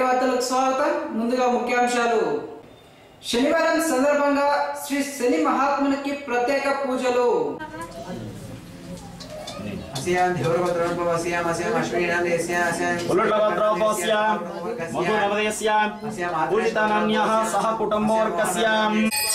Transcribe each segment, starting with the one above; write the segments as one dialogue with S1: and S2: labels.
S1: వార్తలకు స్వాగతం ముందుగా ముఖ్యాంశాలు శనివారం సందర్భంగా శ్రీ శని మహాత్మునికి ప్రత్యేక పూజలు
S2: अस्यां ध्योरभद्रोपवस्याम् अस्याम् अश्विनां देस्याम् अस्याम्
S3: उल्लभद्रोपस्यां मधुनवदयस्यां पूजितानान्यः सह कुटुम्बोर्कस्याम्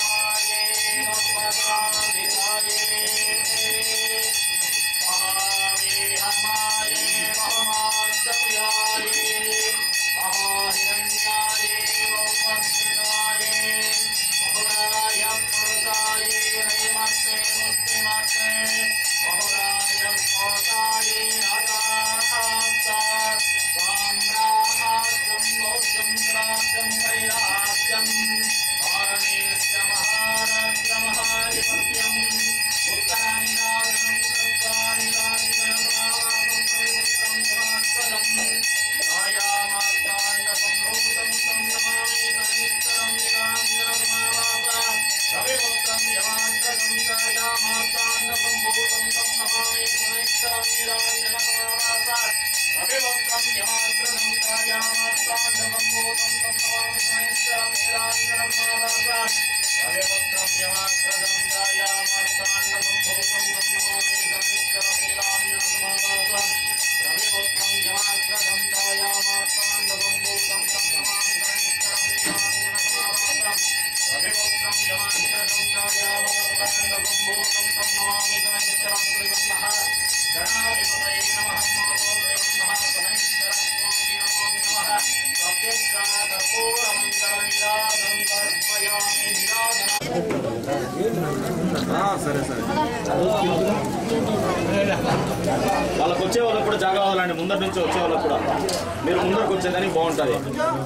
S3: వాళ్ళకి వచ్చే వాళ్ళకి కూడా జాగా వదలండి ముందర నుంచి వచ్చే వాళ్ళకి కూడా మీరు ముందరకు వచ్చేదానికి బాగుంటుంది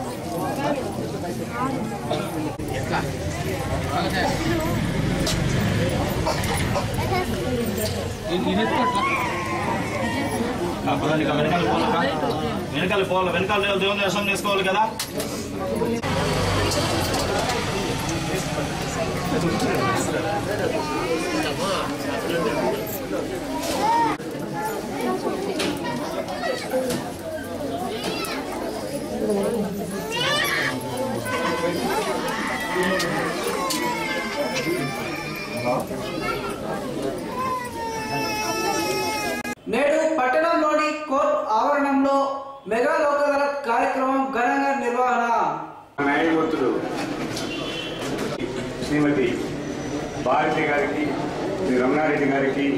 S3: ఆ, పదండి, ఇక వెనకాల పోవాలా వెనకాల పోవాలి వెనకాల దేవుని దర్శనం చేసుకోవాలి కదా
S1: నేడు పట్టణంలోని కోర్టు ఆవరణంలో మెగా లోక్ అదాలత్ కార్యక్రమం ఘనంగా నిర్వహణ
S4: న్యాయమూర్తులు శ్రీమతి భారతి గారికి శ్రీ రమణారెడ్డి గారికి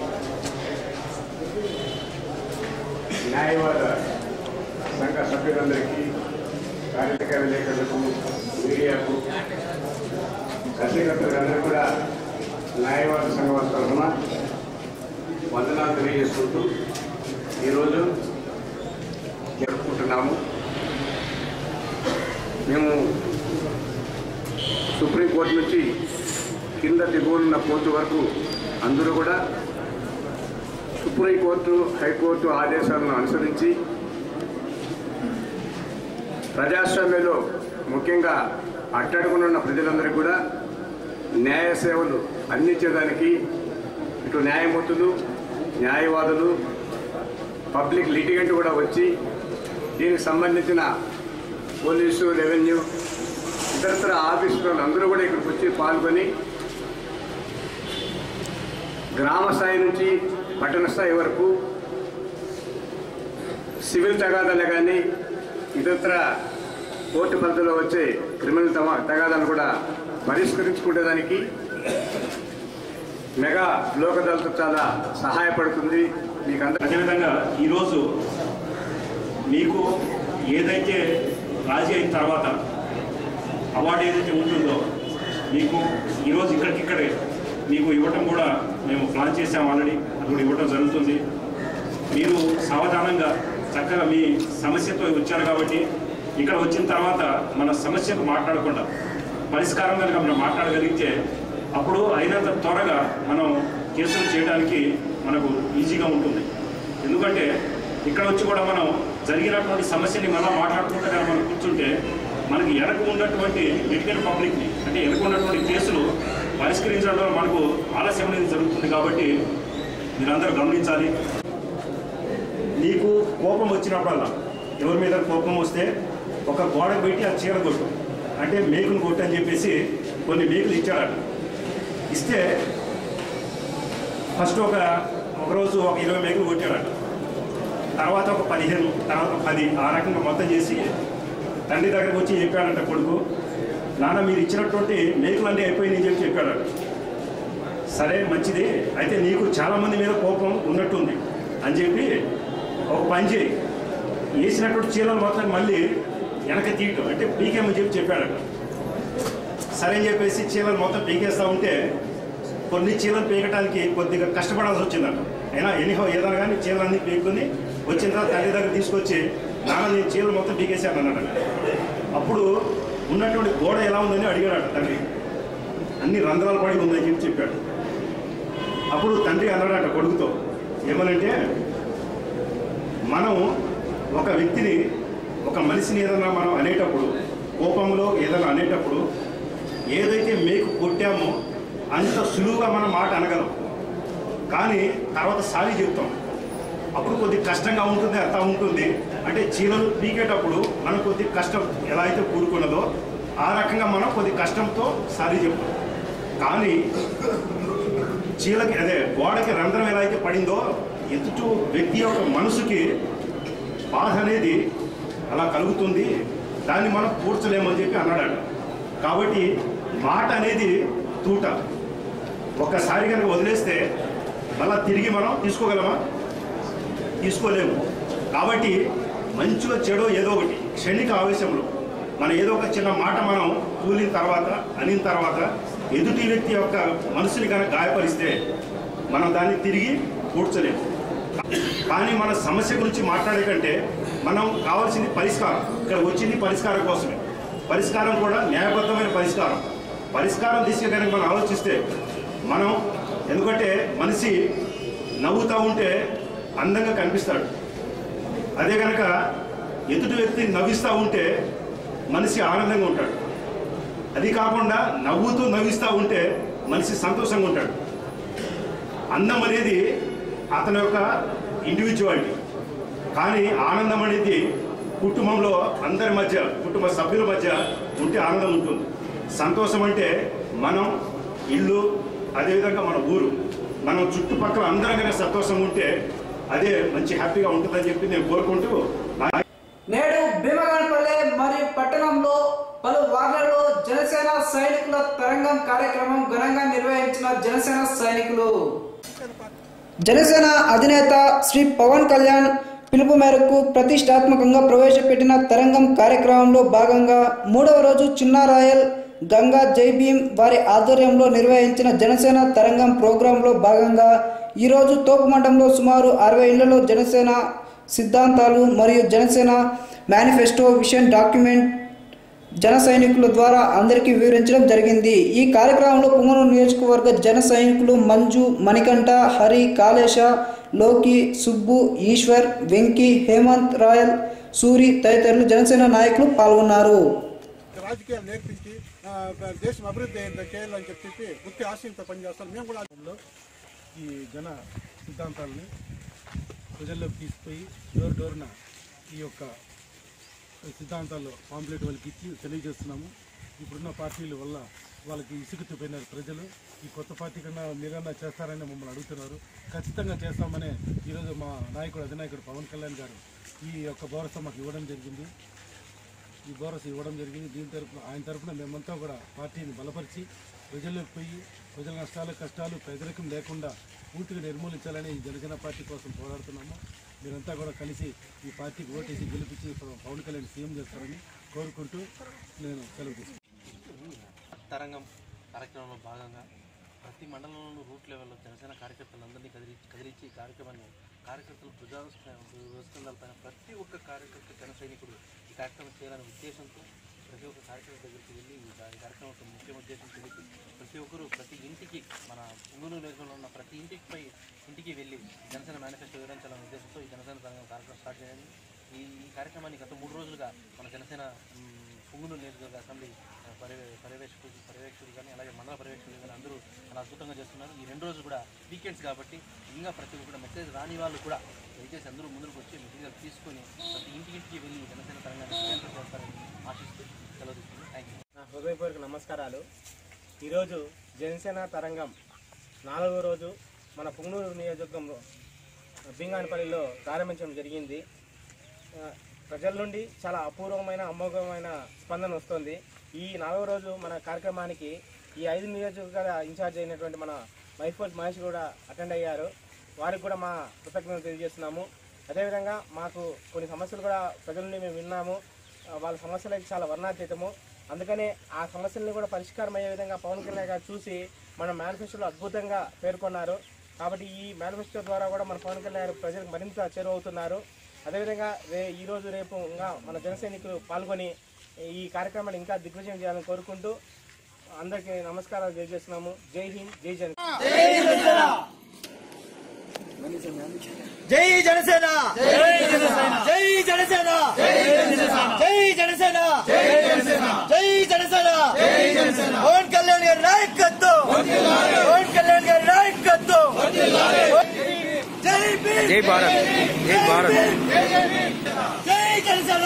S4: న్యాయవాద సంఘ సభ్యులందరికీ కార్యక్రమ విలేకరులకు మీడియాకు కర్షకర్తలందరూ కూడా న్యాయవాద సంఘం తరఫున వందనాలు తెలియజేసుకుంటూ ఈరోజు జరుపుకుంటున్నాము మేము సుప్రీంకోర్టు నుంచి కింద దిగువనున్న కోర్టు వరకు అందరూ కూడా సుప్రీంకోర్టు హైకోర్టు ఆదేశాలను అనుసరించి ప్రజాస్వామ్యంలో ముఖ్యంగా అట్టడుగునున్న ప్రజలందరికీ కూడా న్యాయ సేవలు అందించేదానికి ఇటు న్యాయమూర్తులు న్యాయవాదులు పబ్లిక్ లిటిగెంట్ కూడా వచ్చి దీనికి సంబంధించిన పోలీసు రెవెన్యూ ఇతరతర ఆఫీసులు అందరూ కూడా ఇక్కడికి వచ్చి పాల్గొని గ్రామ స్థాయి నుంచి పట్టణ స్థాయి వరకు సివిల్ తగాదాలు కానీ ఇతరత్ర కోర్టు పరిధిలో వచ్చే క్రిమినల్ తమ- తగాదాలు కూడా పరిష్కరించుకునేదానికి మెగా లోక్ అదాలత్ చాలా సహాయపడుతుంది మీకు అందరికీ
S5: అదేవిధంగా ఈరోజు మీకు ఏదైతే రాజీ అయిన తర్వాత అవార్డు ఏదైతే ఉంటుందో మీకు ఈరోజు ఇక్కడికిక్కడే మీకు ఇవ్వటం కూడా మేము ప్లాన్ చేసాం ఆల్రెడీ అది కూడా ఇవ్వటం జరుగుతుంది మీరు సావధానంగా చక్కగా మీ సమస్యతో వచ్చారు కాబట్టి ఇక్కడ వచ్చిన తర్వాత మన సమస్యకు మాట్లాడకుండా పరిష్కారం కనుక మనం మాట్లాడగలిగితే అప్పుడు అయినంత త్వరగా మనం కేసులు చేయడానికి మనకు ఈజీగా ఉంటుంది ఎందుకంటే ఇక్కడ వచ్చి కూడా మనం జరిగినటువంటి సమస్యని మళ్ళీ మాట్లాడుకుంటే కనుక మనం కూర్చుంటే మనకి వెనక ఉన్నటువంటి లిటికల్ పబ్లిక్ని అంటే వెనక ఉన్నటువంటి కేసులు పరిష్కరించడంలో మనకు ఆలస్యం అనేది జరుగుతుంది కాబట్టి మీరందరూ గమనించాలి నీకు కోపం వచ్చినప్పుడల్లా ఎవరి మీద కోపం వస్తే ఒక గోడ పెట్టి ఆ చీర కొట్టు అంటే మేకులు కొట్టు అని చెప్పేసి కొన్ని మేకులు ఇచ్చాడట ఇస్తే ఫస్ట్ ఒక ఒకరోజు ఒక ఇరవై మేకులు కొట్టాడట తర్వాత ఒక పదిహేను తర్వాత పది ఆ రకంగా మొత్తం చేసి తండ్రి దగ్గరకు వచ్చి చెప్పాడంట కొడుకు నాన్న మీరు ఇచ్చినటువంటి మేకులు అన్నీ అయిపోయినాయి చెప్పి చెప్పాడట సరే మంచిది అయితే నీకు చాలా మంది మీద కోపం ఉన్నట్టుంది అని చెప్పి ఒక పని చేయి వేసినటువంటి చీరలు మొత్తం మళ్ళీ వెనక తీయటం అంటే పీకేమని చెప్పి చెప్పాడట సరే అని చెప్పేసి చీరలు మొత్తం పీకేస్తూ ఉంటే కొన్ని చీరలు పీకడానికి కొద్దిగా కష్టపడాల్సి వచ్చిందట అయినా ఎనీహో ఏదైనా కానీ చీరలన్నీ పీకుని వచ్చిన తర్వాత తండ్రి దగ్గర తీసుకొచ్చి నాన్న నేను చీరలు మొత్తం పీకేశాను అన్నాడట అప్పుడు ఉన్నటువంటి గోడ ఎలా ఉందని అడిగాడట తండ్రి అన్ని రంధ్రాలు పడి ఉందని చెప్పి చెప్పాడు అప్పుడు తండ్రి అన్నాడట కొడుకుతో ఏమనంటే మనం ఒక వ్యక్తిని ఒక మనిషిని ఏదైనా మనం అనేటప్పుడు కోపంలో ఏదైనా అనేటప్పుడు ఏదైతే మేకు కొట్టామో అంత సులువుగా మనం మాట అనగలం కానీ తర్వాత సారి చెప్తాం అప్పుడు కొద్ది కష్టంగా ఉంటుంది అర్థం ఉంటుంది అంటే చీరలు పీకేటప్పుడు మనం కొద్ది కష్టం ఎలా అయితే కూడుకున్నదో ఆ రకంగా మనం కొద్ది కష్టంతో సారీ చెప్తాం కానీ చీలకి అదే గోడకి రంధ్రం ఎలా అయితే పడిందో ఎదుటి వ్యక్తి యొక్క మనసుకి బాధ అనేది అలా కలుగుతుంది దాన్ని మనం పూడ్చలేమని చెప్పి అన్నాడట కాబట్టి మాట అనేది తూట ఒక్కసారి కనుక వదిలేస్తే మళ్ళా తిరిగి మనం తీసుకోగలమా తీసుకోలేము కాబట్టి మంచిగా చెడో ఏదో ఒకటి క్షణిక ఆవేశంలో మన ఏదో ఒక చిన్న మాట మనం కూలిన తర్వాత అనిన తర్వాత ఎదుటి వ్యక్తి యొక్క మనసుని కనుక గాయపరిస్తే మనం దాన్ని తిరిగి కూర్చలేము కానీ మన సమస్య గురించి మాట్లాడే కంటే మనం కావాల్సింది పరిష్కారం ఇక్కడ వచ్చింది పరిష్కారం కోసమే పరిష్కారం కూడా న్యాయబద్ధమైన పరిష్కారం పరిష్కారం దిశగా కనుక మనం ఆలోచిస్తే మనం ఎందుకంటే మనిషి నవ్వుతూ ఉంటే అందంగా కనిపిస్తాడు అదే కనుక ఎదుటి వ్యక్తిని నవ్విస్తూ ఉంటే మనిషి ఆనందంగా ఉంటాడు అది కాకుండా నవ్వుతూ నవ్విస్తూ ఉంటే మనిషి సంతోషంగా ఉంటాడు అందం అనేది అతని యొక్క ఇండివిజువాలిటీ కానీ ఆనందం అనేది కుటుంబంలో అందరి మధ్య కుటుంబ సభ్యుల మధ్య ఉంటే ఆనందం ఉంటుంది సంతోషం అంటే మనం ఇల్లు అదేవిధంగా మన ఊరు మనం చుట్టుపక్కల అందరం కనుక సంతోషంగా ఉంటే అదే మంచి హ్యాపీగా ఉంటుందని చెప్పి నేను కోరుకుంటూ నా
S1: నేడు భీమగన్పల్లె మరియు పట్టణంలో పలు వార్డులలో జనసేన సైనికుల తరంగం కార్యక్రమం ఘనంగా నిర్వహించిన జనసేన సైనికులు జనసేన అధినేత శ్రీ పవన్ కళ్యాణ్ పిలుపు మేరకు ప్రతిష్టాత్మకంగా ప్రవేశపెట్టిన తరంగం కార్యక్రమంలో భాగంగా మూడవ రోజు చిన్నారాయల్ గంగా జై భీమ్ వారి ఆధ్వర్యంలో నిర్వహించిన జనసేన తరంగం ప్రోగ్రాంలో భాగంగా ఈరోజు తోపుమండంలో సుమారు అరవై ఇళ్లలో జనసేన సిద్ధాంతాలు మరియు జనసేన మేనిఫెస్టో విషన్ డాక్యుమెంట్ జన సైనికుల ద్వారా అందరికీ వివరించడం జరిగింది ఈ కార్యక్రమంలో పుంగనూరు నియోజకవర్గ జన సైనికులు మంజు మణికంఠ హరి కాళేశ లోకి సుబ్బు ఈశ్వర్ వెంకీ హేమంత్ రాయల్ సూరి తదితరులు జనసేన నాయకులు పాల్గొన్నారు
S6: రాజకీయాలు నేర్పించి ఆ, దేశం అభివృద్ధి అయ్యేంత చేయాలని చెప్పి ముఖ్య ఆశయంతో పనిచేస్తాం మేము కూడా
S7: లో ఈ జన సిద్ధాంతాలని ప్రజల్లోకి తీసుకుపోయి డోర్ డోర్న ఈ యొక్క సిద్ధాంతాలు పాంప్లెట్ వాళ్ళకి ఇచ్చి తెలియజేస్తున్నాము ఇప్పుడున్న పార్టీల వల్ల వాళ్ళకి ఇసుగుతుపోయినారు ప్రజలు ఈ కొత్త పార్టీ కన్నా మీరన్నా చేస్తారని మమ్మల్ని అడుగుతున్నారు ఖచ్చితంగా చేస్తామనే ఈరోజు మా నాయకుడు అధినాయకుడు పవన్ కళ్యాణ్ గారు ఈ యొక్క భరోసా మాకు ఇవ్వడం జరిగింది ఈ భరోసా ఇవ్వడం జరిగింది దీని తరపున ఆయన తరపున మేమంతా కూడా పార్టీని బలపరిచి ప్రజల్లోకి పోయి ప్రజల నష్టాలు కష్టాలు పేదరికం లేకుండా పూర్తిగా నిర్మూలించాలని ఈ జనసేన పార్టీ కోసం పోరాడుతున్నాము మీరంతా కూడా కలిసి ఈ పార్టీకి ఓటేసి గెలిపించి పవన్ కళ్యాణ్ సీఎం చేస్తారని కోరుకుంటూ నేను సెలవు తీసుకుంటాను
S8: తరంగం కార్యక్రమంలో భాగంగా ప్రతి మండలంలోనూ రూట్ లెవెల్లో జనసేన కార్యకర్తలందరినీ కదిలి కదిలించి ఈ కార్యక్రమాన్ని కార్యకర్తలు ప్రజా వ్యవస్థలపైన ప్రతి ఒక్క కార్యకర్త జన సైనికుడు ఈ కార్యక్రమం చేయాలనే ఉద్దేశంతో ప్రతి ఒక్క కార్యకర్త దగ్గరికి వెళ్ళి ఈ కా- ఈ కార్యక్రమం యొక్క ముఖ్య ఉద్దేశం తెలిపి ప్రతి ఒక్కరూ ప్రతి ఇంటికి మన పుంగనూరు నియోజకవర్గంలో ఉన్న ప్రతి ఇంటికి పై ఇంటికి వెళ్ళి జనసేన మేనిఫెస్టో వివరించాలనే ఉద్దేశంతో ఈ జనసేన తరంగం కార్యక్రమం స్టార్ట్ చేయండి ఈ ఈ కార్యక్రమాన్ని గత మూడు రోజులుగా మన జనసేన మ్, పుంగునూరు నియోజకవర్గ అసెంబ్లీ ఆ, పర్యవే పర్యవేక్షకుడు పర్యవేక్షకుడు కానీ అలాగే మండల పర్యవేక్షకుడు కానీ అందరూ చాలా అద్భుతంగా చేస్తున్నారు ఈ రెండు రోజులు కూడా వీకెండ్స్ కాబట్టి ఇంకా ప్రతి ఒక్కరు మెసేజ్ రాని వాళ్ళు కూడా దయచేసి అందరూ ముందుకు వచ్చి మెటీరియల్ తీసుకొని ప్రతి ఇంటికి వెళ్ళి జనసేన తరంగా నిరంతరం చేస్తారని ఆశిస్తూ సెలవు తీసుకుంటాను థ్యాంక్ యూ
S9: నా హృదయపూర్వక నమస్కారాలు ఈరోజు జనసేన తరంగం నాలుగో రోజు మన పుంగనూరు నియోజకవర్గంలో బింగానపల్లిలో ప్రారంభించడం జరిగింది ఆ, ప్రజల నుండి చాలా అపూర్వమైన అమోఘమైన స్పందన వస్తుంది ఈ నాలుగో రోజు మన కార్యక్రమానికి ఈ ఐదు నియోజకవర్గాల ఇన్ఛార్జ్ అయినటువంటి మన మైఫోల్ మహేష్ కూడా అటెండ్ అయ్యారు వారికి కూడా మా కృతజ్ఞతలు తెలియజేస్తున్నాము అదేవిధంగా మాకు కొన్ని సమస్యలు కూడా ప్రజల నుండి మేము విన్నాము ఆ, వాళ్ళ సమస్యలకి చాలా వర్ణాతీతము అందుకనే ఆ సమస్యల్ని కూడా పరిష్కారం అయ్యే విధంగా పవన్ కళ్యాణ్ గారు చూసి మన మేనిఫెస్టోలో అద్భుతంగా పేర్కొన్నారు కాబట్టి ఈ మేనిఫెస్టో ద్వారా కూడా మన పవన్ కళ్యాణ్ గారు ప్రజలకు మరింత చేరువవుతున్నారు అదేవిధంగా రే ఈ రోజు రేపు ఇంకా మన జన సైనికులు పాల్గొని ఈ కార్యక్రమాన్ని ఇంకా దిగ్విజయం చేయాలని కోరుకుంటూ అందరికీ నమస్కారాలు తెలియజేస్తున్నాము జై హింద్ జై జన
S1: జై జనసేన జై జనసేన జై జనసేన జై జనసేన పవన్ కళ్యాణ్ గారి నాయకత్వం పవన్ కళ్యాణ్ గారి నాయకత్వం జై భీమ్ జై భారత్ జై భారత్ జై జనసేన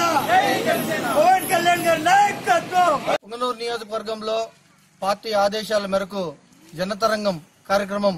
S1: పవన్ కళ్యాణ్ గారి నాయకత్వం
S10: పుంగనూరు నియోజకవర్గంలో పార్టీ ఆదేశాల మేరకు జనతరంగం కార్యక్రమం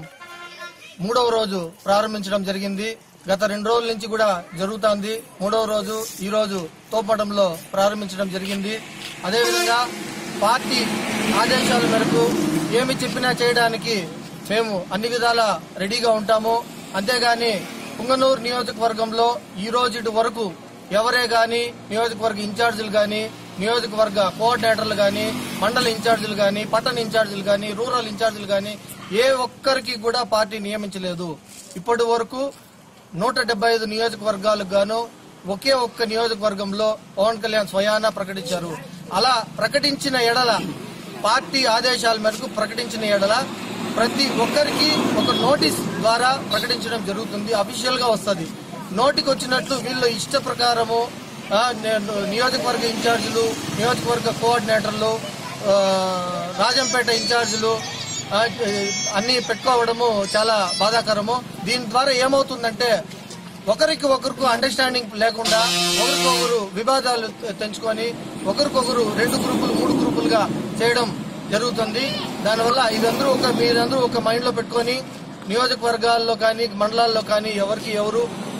S10: మూడవ రోజు ప్రారంభించడం జరిగింది గత రెండు రోజుల నుంచి కూడా జరుగుతోంది మూడవ రోజు ఈ రోజు తోపటంలో ప్రారంభించడం జరిగింది అదేవిధంగా పార్టీ ఆదేశాల మేరకు ఏమి చెప్పినా చేయడానికి మేము అన్ని విధాల రెడీగా ఉంటాము అంతేగాని పుంగనూరు నియోజకవర్గంలో ఈ రోజు వరకు ఎవరే గాని నియోజకవర్గ ఇన్ఛార్జీలు గాని నియోజకవర్గ కోఆర్డినేటర్లు గాని మండల ఇన్ఛార్జీలు గాని పట్టణ ఇన్ఛార్జీలు గాని రూరల్ ఇన్ఛార్జీలు గాని ఏ ఒక్కరికి కూడా పార్టీ నియమించలేదు ఇప్పటి వరకు నూట డెబ్బై ఐదు నియోజకవర్గాలకు గాను ఒకే ఒక్క నియోజకవర్గంలో పవన్ కళ్యాణ్ స్వయాన ప్రకటించారు అలా ప్రకటించిన ఎడల పార్టీ ఆదేశాల మేరకు ప్రకటించిన ఎడల ప్రతి ఒక్కరికి ఒక నోటీస్ ద్వారా ప్రకటించడం జరుగుతుంది అఫీషియల్ గా వస్తుంది నోటికి వచ్చినట్లు వీళ్ళు ఇష్ట ప్రకారము ఆ, నేను నియోజకవర్గ ఇన్ఛార్జీలు నియోజకవర్గ కోఆర్డినేటర్లు ఆ, రాజంపేట ఇన్ఛార్జీలు ఆ, అన్ని పెట్టుకోవడము చాలా బాధాకరము దీని ద్వారా ఏమవుతుందంటే ఒకరికి ఒకరికి అండర్స్టాండింగ్ లేకుండా ఒకరికొకరు వివాదాలు తెంచుకొని ఒకరికొకరు రెండు గ్రూపులు మూడు గ్రూపులుగా చేయడం జరుగుతుంది దానివల్ల ఇదందరూ ఒక మీరందరూ ఒక మైండ్ లో పెట్టుకొని నియోజకవర్గాల్లో కానీ మండలాల్లో కానీ ఎవరికి ఎవరు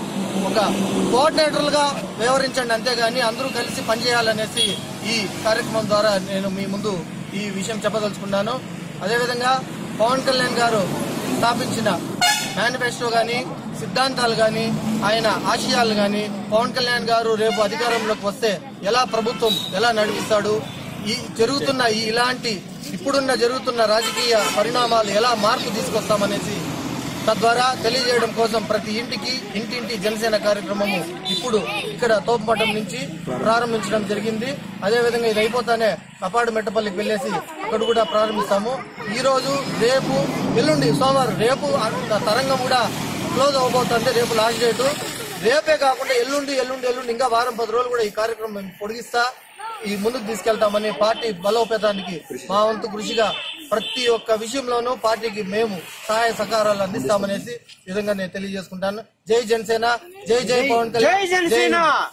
S10: ఒక కోఆర్డినేటర్లుగా వ్యవహరించండి అంతేగాని అందరూ కలిసి పనిచేయాలనేసి ఈ కార్యక్రమం ద్వారా నేను మీ ముందు ఈ విషయం చెప్పదలుచుకున్నాను అదేవిధంగా పవన్ కళ్యాణ్ గారు స్థాపించిన మేనిఫెస్టో గాని సిద్ధాంతాలు గాని ఆయన ఆశయాలు గాని పవన్ కళ్యాణ్ గారు రేపు అధికారంలోకి వస్తే ఎలా ప్రభుత్వం ఎలా నడిపిస్తాడు ఈ జరుగుతున్న ఈ ఇలాంటి ఇప్పుడున్న జరుగుతున్న రాజకీయ పరిణామాలు ఎలా మార్పు తీసుకొస్తామనేసి తద్వారా తెలియజేయడం కోసం ప్రతి ఇంటికి ఇంటింటి జనసేన కార్యక్రమము ఇప్పుడు ఇక్కడ తోపుమఠం నుంచి ప్రారంభించడం జరిగింది అదేవిధంగా ఇది అయిపోతానే కపాడు మెట్టపల్లికి వెళ్లేసి అక్కడ కూడా ప్రారంభిస్తాము ఈ రోజు రేపు ఎల్లుండి సోమవారం రేపు అంత తరంగం కూడా క్లోజ్ అవబోతుంది రేపు లాస్ట్ డేట్ రేపే కాకుండా ఎల్లుండి ఎల్లుండి ఎల్లుండి ఇంకా వారం పది రోజులు కూడా ఈ కార్యక్రమం మేము పొడిగిస్తా ఈ ముందుకు తీసుకెళ్తామని పార్టీ బలోపేతానికి మా వంతు కృషిగా ప్రతి ఒక్క విషయంలోనూ పార్టీకి మేము సహాయ సహకారాలు అందిస్తామనేసి ఈ విధంగా నేను తెలియజేసుకుంటాను జై జనసేన జై జై పవన్ కళ్యాణ్ జై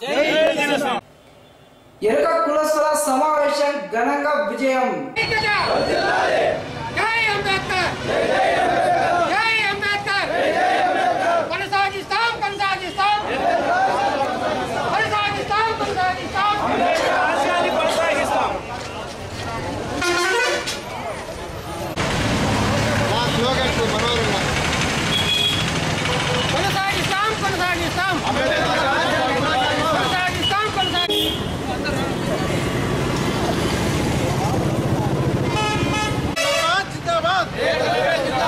S1: ఎరుక కులస్తుల సమావేశం ఘనంగా విజయం
S11: జై అంబేద్కర్ జై అంబేద్కర్ కొనసాగిస్తాం కొనసాగిస్తాం కొనసాగిస్తాం కొనసాగిస్తాం కొనసాగిస్తాం కొనసాగిస్తాం కొనసాగిస్తాం కొనసాగిస్తాం
S1: జిందాబాద్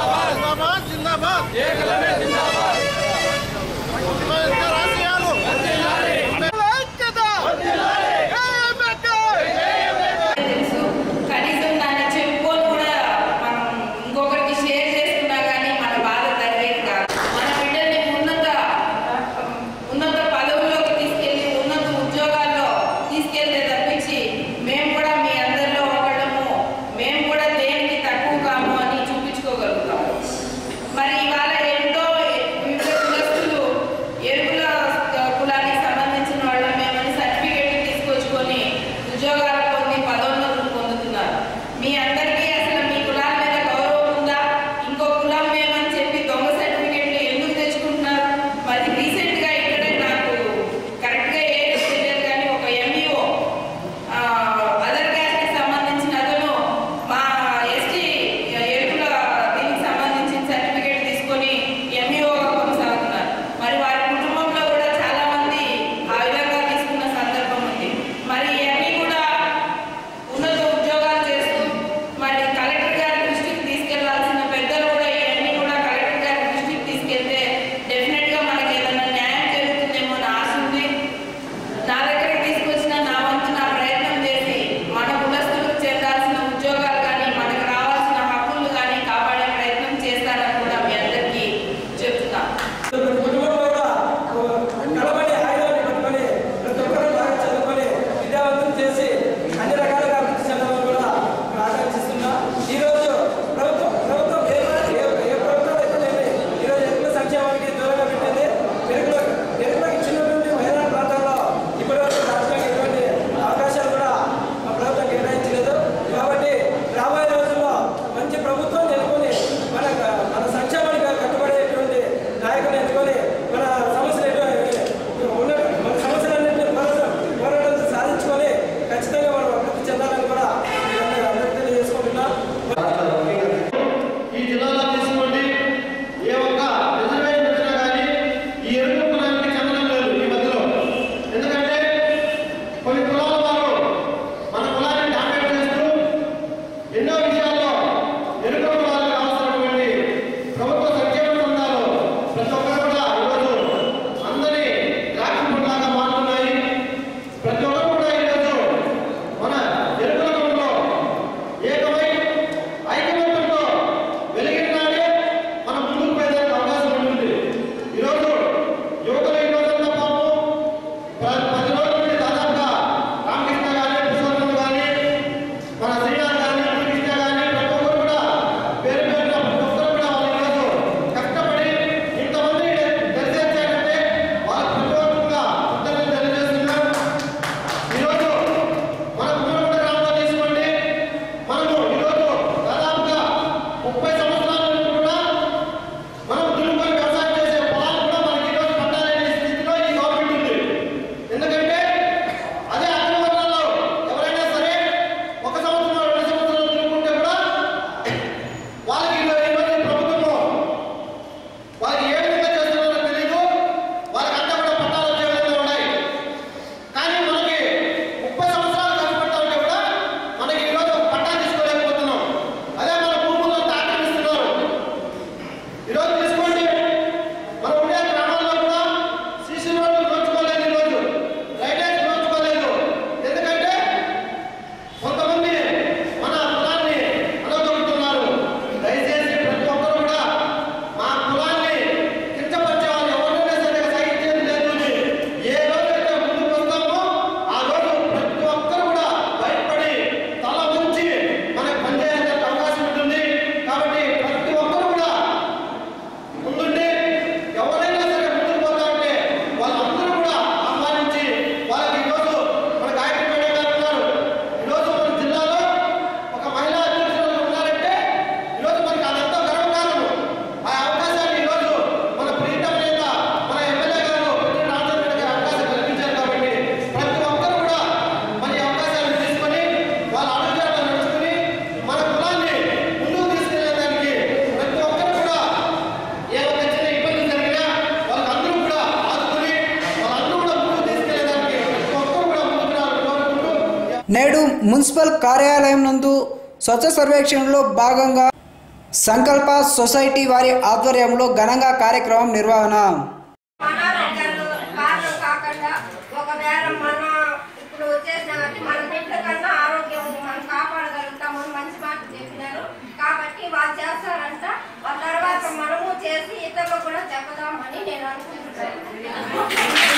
S1: మున్సిపల్ కార్యాలయం నందు స్వచ్ఛ సర్వేక్షణలో భాగంగా సంకల్ప సొసైటీ వారి ఆధ్వర్యంలో ఘనంగా కార్యక్రమం నిర్వహణ
S12: అనారోగ్యాలు కారణం కాకుండా ఒకవేళ మన ఇప్పుడు వచ్చేసిన కాబట్టి మన బిడ్డ కన్నా ఆరోగ్యం మనం కాపాడగలుగుతామని మంచి మాట చెప్పినారు కాబట్టి వాళ్ళు చేస్తారంట ఆ తర్వాత మనము చేసి ఇతరులకు కూడా చెప్పదామని నేను అనుకుంటున్నాను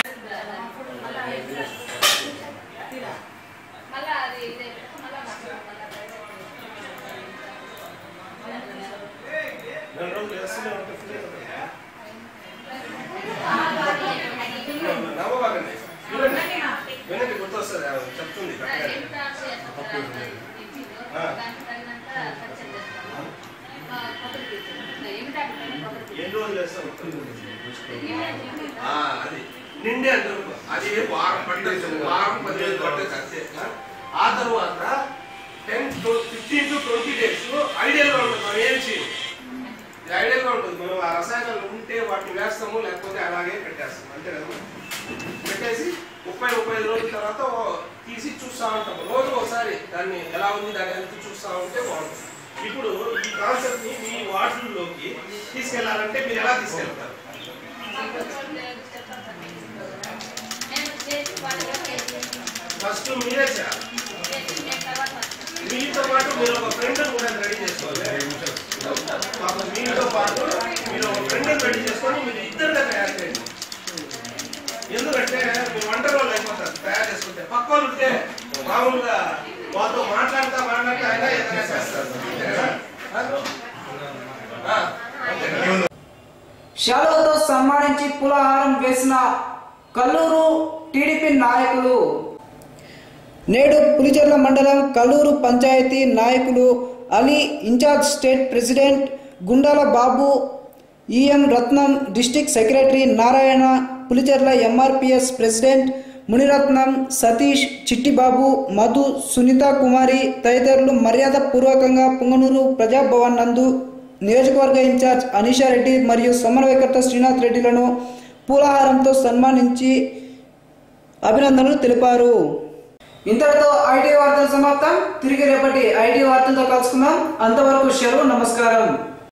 S13: నవ్వబాకండి చూడండి వినండి గుర్తొస్తుంది ఆమె చెప్తుంది ఆ. ఎన్ని రోజులు వేస్తాం ఆ, అది నిండే అంటారు అది వారం పట్టేది వారం పదిహేను పట్టేది అంతే ఆ? ఆ తర్వాత ten fifteen to twenty days ఐడియల్గా ఉంటుంది మనం ఏం చేయం ఇది ఐడియల్గా ఉంటుంది మనం ఆ రసాయనాలు ఉంటే వాటిని వేస్తాము లేకపోతే అలాగే పెట్టేస్తాం అంతే కదా పెట్టేసి ముప్పై ముప్పై ఐదు రోజుల తర్వాత ఓ- తీసి చూస్తా ఉంటాం రోజు ఒకసారి దాన్ని ఎలా ఉంది దాన్ని ఎంత చూస్తా ఉంటే బాగుంటుంది ఇప్పుడు ఈ కాన్సెప్ట్ ని మీ వార్డుల్లోకి తీసుకెళ్లాలంటే మీరు ఎలా తీసుకెళ్తారు ఫస్ట్ మీరే చేయాలి మీతో పాటు మీరు ఒక ఫ్రెండ్ కూడా రెడీ చేసుకోవాలి పాపం మీతో పాటు మీరు ఒక ఫ్రెండ్ రెడీ చేసుకొని మీరు ఇద్దరుగా తయారు చేయండి ఎందుకంటే మీరు ఒంటరి వాళ్ళు అయిపోతారు తయారు చేసుకుంటే పక్క వాళ్ళు ఉంటే మామూలుగా వాళ్ళతో మాట్లాడతా మాట్లాడతా అయినా ఏదైనా చేస్తారు అంతే కదా? ఆ? అంతే కదా?
S1: షాలోతో సన్మానించి పులహారం వేసిన కల్లూరు టీడీపీ నాయకులు నేడు పులిచెర్ల మండలం కల్లూరు పంచాయతీ నాయకులు Ali incharge state president Gundala Babu EM Ratnam district secretary Narayana Pulicherla MRPS president Muniratnam Satish Chittibabu Madhu Sunitha Kumari తదితరులు మర్యాద పూర్వకంగా పుంగనూరు ప్రజాభవన్ నందు నియోజకవర్గ ఇన్ఛార్జ్ అనీషారెడ్డి మరియు సమన్వయకర్త శ్రీనాథ్ రెడ్డిలను పూలహారంతో సన్మానించి అభినందనలు తెలిపారు ఇంతటితో ఐటీ వార్తలు సమాప్తం తిరిగి రేపటి ఐటీ వార్తలతో కలుసుకుందాం అంతవరకు సెలవు నమస్కారం